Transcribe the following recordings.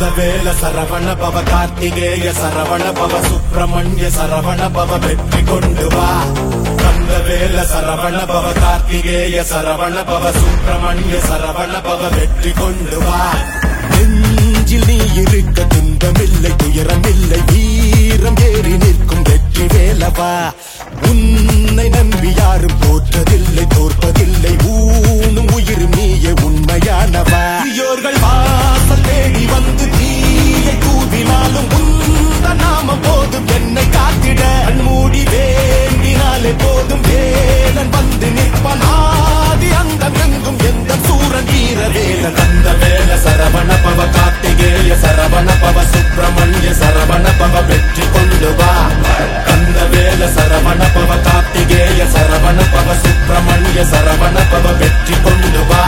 கந்தவேல சரவண பவ கார்த்திகேய சரவண பவ சுப்பிரமணிய சரவண பவ வெற்றி கொண்டு வா கந்தவேல சரவண பவ கார்த்திகேய சரவண பவ சுப்பிரமணிய சரவண பவ வெற்றி கொண்டு வா நெஞ்சில் நீ இருக்க துன்பமில்லை துயரமில்லை வீரம் ஏறி நிற்கும் வெற்றி வேலவா உன்னை நம்பி யாரும் தோற்றதில்லை தோற்பதில்லை ஊனும் உயிர் நீயே உண்மையானவா தீயோர்கள் வாசல் தேடி வந்து தீயை தூவினாலும் உந்த நாமம் போதும் என்னை காத்திட மூடி வேண்டினாலே போதும் வேலன் வந்து நிற்பான் ஆதி அந்தம் எங்கும் எந்த சூரன் வீர வேல கந்த வேல சரவண பவ கார்த்திகேய சரவண பவ சுப்பிரமணிய சரவண பவ வெற்றி கொண்டு வா கந்த வேல சரவண பவ கார்த்திகேய சரவண பவ சுப்பிரமணிய சரவண பவ வெற்றி கொண்டு வா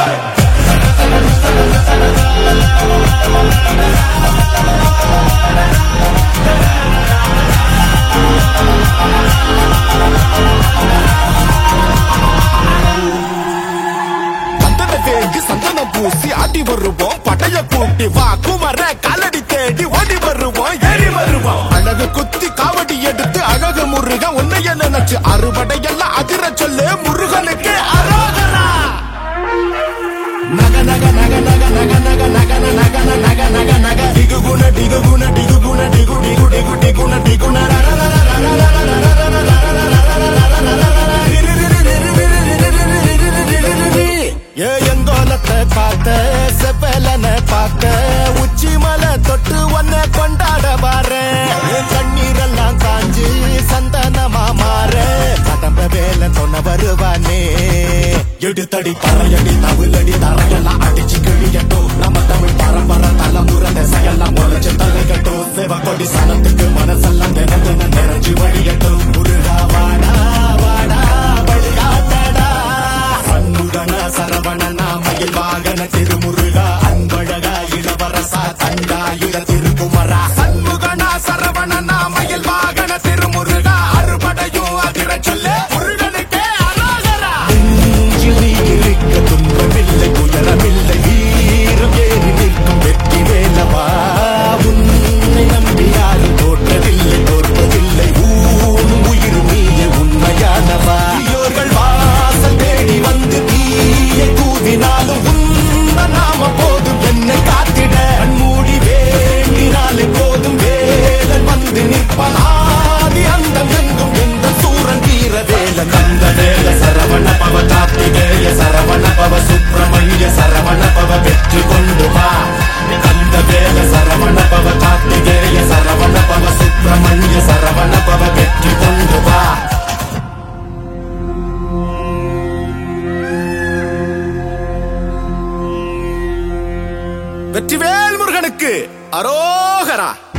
சந்தன வேண்டி சந்தனம் பூசி ஆடி வருவோம் படைய கூட்டி வா குமர காலடி தேடி ஓடி வருவோம் ஏறி வருவோம் அழகு குத்தி காவடி எடுத்து அழகு முருக உன்னைய நினைச்சு அறுபடையெல்லாம் அதிர சொல்லு முருகனுக்கு அரோகரா நக நக நக நக நக நக நக நக நக நக நக நக டிகு குண டிகு குண டிகு குண டிகு டிகு டிகு டிகுண டிகுண ர ர ர ர ர ர ர ர ர ர ர ர ஏ எங்கோலத்தை பார்த்த செப்பலனை பார்க்க உச்சி மலை தொட்டு ஒன்ன கொண்டாட பாரு என் கண்ணீரெல்லாம் காஞ்சு சந்தனமா மாற கடம்ப வேலை சொன்ன வருவானே எடுத்தடி பறையடி தவிலடி தரையெல்லாம் அடிச்சு கிழியட்டும் நம்ம தமிழ் பரம்பரை தலைமுறை திசையெல்லாம் முளைச்சு தலைகட்டும் சிவக்கொடி சனத்துக்கு மனசெல்லாம் தின தின நிறைஞ்சு வழியட்டும் முருகா வாடா வாடா வழிகாட்டடா சண்முகன சரவணனா மயில் வாகன திருமுருகா அன்பழகா இளவரசா தண்டாயுத திருக்குமரா சண்முகனா சரவணனா மயில் வாகன திருமுருகா அறுபடையும் அதிர சொல்ல முருகனுக்கே அரோகரா நெஞ்சில் நீ இருக்க துன்பமில்லை துயரமில்லை வீரம் ஏறி நிற்கும் வெற்றி வேலவா உன்னை நம்பி யாரும் தோற்றதில்லை தோற்பதில்லை ஊனும் உயிர் நீயே உண்மையானவா தீயோர்கள் வாசல் தேடி வந்து தீயை தூவினாலும் உந்த நாம போதும் என்னை காத்திட கண்மூடி வேண்டினாலே போதும் வேலன் வந்து நிற்பான் ஆதி அந்தம் எங்கும் எந்த சூரன் வீர வேல கந்த வேல சரவண பவ கார்த்திகேய சரவண பவ சுப்பிரமணிய சரவண பவ வெற்றி கொண்டு வா கந்த வேல சரவண பவ கார்த்திகேய சரவண பவ சுப்பிரமணிய சரவண பவ வெற்றி கொண்டு வா வெற்றிவேல் முருகனுக்கு அரோகரா